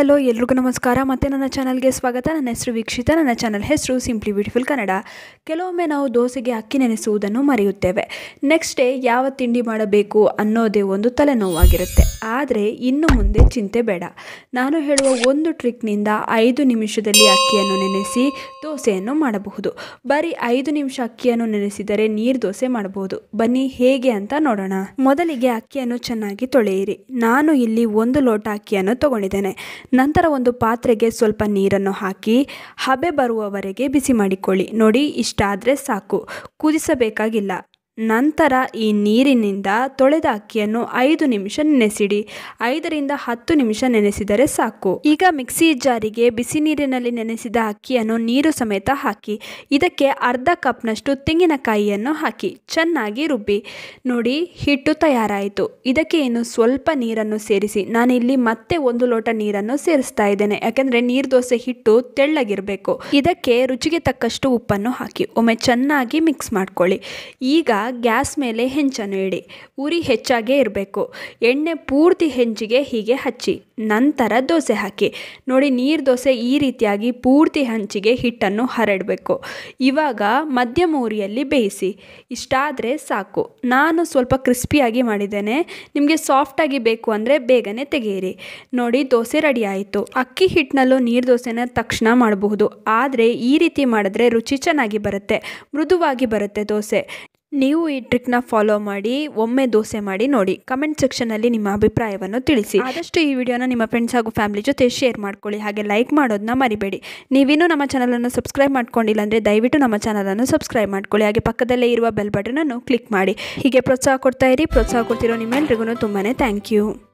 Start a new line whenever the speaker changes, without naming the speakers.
hello ಎಲ್ರಿಗೂ ನಮಸ್ಕಾರ ಮತ್ತು ನನ್ನ ಚಾನಲ್ಗೆ ಸ್ವಾಗತ ನನ್ನ ಹೆಸರು ವೀಕ್ಷಿತ ನನ್ನ ಚಾನಲ್ ಹೆಸರು ಸಿಂಪ್ಲಿ ಬ್ಯೂಟಿಫುಲ್ ಕನ್ನಡ ಕೆಲವೊಮ್ಮೆ ನಾವು ದೋಸೆಗೆ ಅಕ್ಕಿ ನೆನೆಸುವುದನ್ನು ಮರೆಯುತ್ತೇವೆ ನೆಕ್ಸ್ಟ್ ಡೇ ಯಾವ ತಿಂಡಿ ಮಾಡಬೇಕು ಅನ್ನೋದೇ ಒಂದು ತಲೆನೋವಾಗಿರುತ್ತೆ ಆದರೆ ಇನ್ನು ಮುಂದೆ ಚಿಂತೆ ಬೇಡ ನಾನು ಹೇಳುವ ಒಂದು ಟ್ರಿಕ್ನಿಂದ ಐದು ನಿಮಿಷದಲ್ಲಿ ಅಕ್ಕಿಯನ್ನು ನೆನೆಸಿ ದೋಸೆಯನ್ನು ಮಾಡಬಹುದು ಬರೀ ಐದು ನಿಮಿಷ ಅಕ್ಕಿಯನ್ನು ನೆನೆಸಿದರೆ ನೀರು ದೋಸೆ ಮಾಡಬಹುದು ಬನ್ನಿ ಹೇಗೆ ಅಂತ ನೋಡೋಣ ಮೊದಲಿಗೆ ಅಕ್ಕಿಯನ್ನು ಚೆನ್ನಾಗಿ ತೊಳೆಯಿರಿ ನಾನು ಇಲ್ಲಿ ಒಂದು ಲೋಟ ಅಕ್ಕಿಯನ್ನು ತಗೊಂಡಿದ್ದೇನೆ ನಂತರ ಒಂದು ಪಾತ್ರೆಗೆ ಸ್ವಲ್ಪ ನೀರನ್ನು ಹಾಕಿ ಹಬೆ ಬರುವವರೆಗೆ ಬಿಸಿ ಮಾಡಿಕೊಳ್ಳಿ ನೋಡಿ ಇಷ್ಟಾದರೆ ಸಾಕು ಕುದಿಸಬೇಕಾಗಿಲ್ಲ ನಂತರ ಈ ನೀರಿನಿಂದ ತೊಳೆದ ಅಕ್ಕಿಯನ್ನು ಐದು ನಿಮಿಷ ನೆನೆಸಿಡಿ ಐದರಿಂದ ಹತ್ತು ನಿಮಿಷ ನೆನೆಸಿದರೆ ಸಾಕು ಈಗ ಮಿಕ್ಸಿ ಜಾರಿಗೆ ಬಿಸಿ ನೀರಿನಲ್ಲಿ ನೆನೆಸಿದ ಅಕ್ಕಿಯನ್ನು ನೀರು ಸಮೇತ ಹಾಕಿ ಇದಕ್ಕೆ ಅರ್ಧ ಕಪ್ನಷ್ಟು ತೆಂಗಿನಕಾಯಿಯನ್ನು ಹಾಕಿ ಚೆನ್ನಾಗಿ ರುಬ್ಬಿ ನೋಡಿ ಹಿಟ್ಟು ತಯಾರಾಯಿತು ಇದಕ್ಕೆ ಇನ್ನು ಸ್ವಲ್ಪ ನೀರನ್ನು ಸೇರಿಸಿ ನಾನಿಲ್ಲಿ ಮತ್ತೆ ಒಂದು ಲೋಟ ನೀರನ್ನು ಸೇರಿಸ್ತಾ ಇದ್ದೇನೆ ಯಾಕೆಂದರೆ ನೀರು ದೋಸೆ ಹಿಟ್ಟು ತೆಳ್ಳಗಿರಬೇಕು ಇದಕ್ಕೆ ರುಚಿಗೆ ತಕ್ಕಷ್ಟು ಉಪ್ಪನ್ನು ಹಾಕಿ ಒಮ್ಮೆ ಚೆನ್ನಾಗಿ ಮಿಕ್ಸ್ ಮಾಡ್ಕೊಳ್ಳಿ ಈಗ ಗ್ಯಾಸ್ ಮೇಲೆ ಹೆಂಚನ್ನು ಇಡಿ ಉರಿ ಹೆಚ್ಚಾಗೇ ಇರಬೇಕು ಎಣ್ಣೆ ಪೂರ್ತಿ ಹೆಂಚಿಗೆ ಹೀಗೆ ಹಚ್ಚಿ ನಂತರ ದೋಸೆ ಹಾಕಿ ನೋಡಿ ನೀರು ದೋಸೆ ಈ ರೀತಿಯಾಗಿ ಪೂರ್ತಿ ಹಂಚಿಗೆ ಹಿಟ್ಟನ್ನು ಹರಡಬೇಕು ಇವಾಗ ಮಧ್ಯಮ ಉರಿಯಲ್ಲಿ ಬೇಯಿಸಿ ಇಷ್ಟಾದರೆ ಸಾಕು ನಾನು ಸ್ವಲ್ಪ ಕ್ರಿಸ್ಪಿಯಾಗಿ ಮಾಡಿದ್ದೇನೆ ನಿಮಗೆ ಸಾಫ್ಟಾಗಿ ಬೇಕು ಅಂದರೆ ಬೇಗನೆ ತೆಗೆಯಿರಿ ನೋಡಿ ದೋಸೆ ರೆಡಿ ಆಯಿತು ಅಕ್ಕಿ ಹಿಟ್ಟಿನಲ್ಲೂ ನೀರು ದೋಸೆನ ತಕ್ಷಣ ಮಾಡಬಹುದು ಆದರೆ ಈ ರೀತಿ ಮಾಡಿದ್ರೆ ರುಚಿ ಚೆನ್ನಾಗಿ ಬರುತ್ತೆ ಮೃದುವಾಗಿ ಬರುತ್ತೆ ದೋಸೆ ನೀವು ಈ ಟ್ರಿಕ್ನ ಫಾಲೋ ಮಾಡಿ ಒಮ್ಮೆ ದೋಸೆ ಮಾಡಿ ನೋಡಿ ಕಮೆಂಟ್ ಸೆಕ್ಷನಲ್ಲಿ ನಿಮ್ಮ ಅಭಿಪ್ರಾಯವನ್ನು ತಿಳಿಸಿ ಆದಷ್ಟು ಈ ವಿಡಿಯೋನ ನಿಮ್ಮ ಫ್ರೆಂಡ್ಸ್ ಹಾಗೂ ಫ್ಯಾಮಿಲಿ ಜೊತೆ ಶೇರ್ ಮಾಡ್ಕೊಳ್ಳಿ ಹಾಗೆ ಲೈಕ್ ಮಾಡೋದನ್ನ ಮರಿಬೇಡಿ ನೀವಿನ್ನೂ ನಮ್ಮ ಚಾನಲನ್ನು ಸಬ್ಸ್ಕ್ರೈಬ್ ಮಾಡ್ಕೊಂಡಿಲ್ಲ ಅಂದರೆ ದಯವಿಟ್ಟು ನಮ್ಮ ಚಾನಲನ್ನು ಸಬ್ಸ್ಕ್ರೈಬ್ ಮಾಡ್ಕೊಳ್ಳಿ ಹಾಗೆ ಪಕ್ಕದಲ್ಲೇ ಇರುವ ಬೆಲ್ ಬಟನನ್ನು ಕ್ಲಿಕ್ ಮಾಡಿ ಹೀಗೆ ಪ್ರೋತ್ಸಾಹ ಕೊಡ್ತಾ ಇರಿ ಪ್ರೋತ್ಸಾಹ ಕೊಡ್ತಿರೋ ನಿಮ್ಮೆಲ್ರಿಗೂ ತುಂಬಾ ಥ್ಯಾಂಕ್ ಯು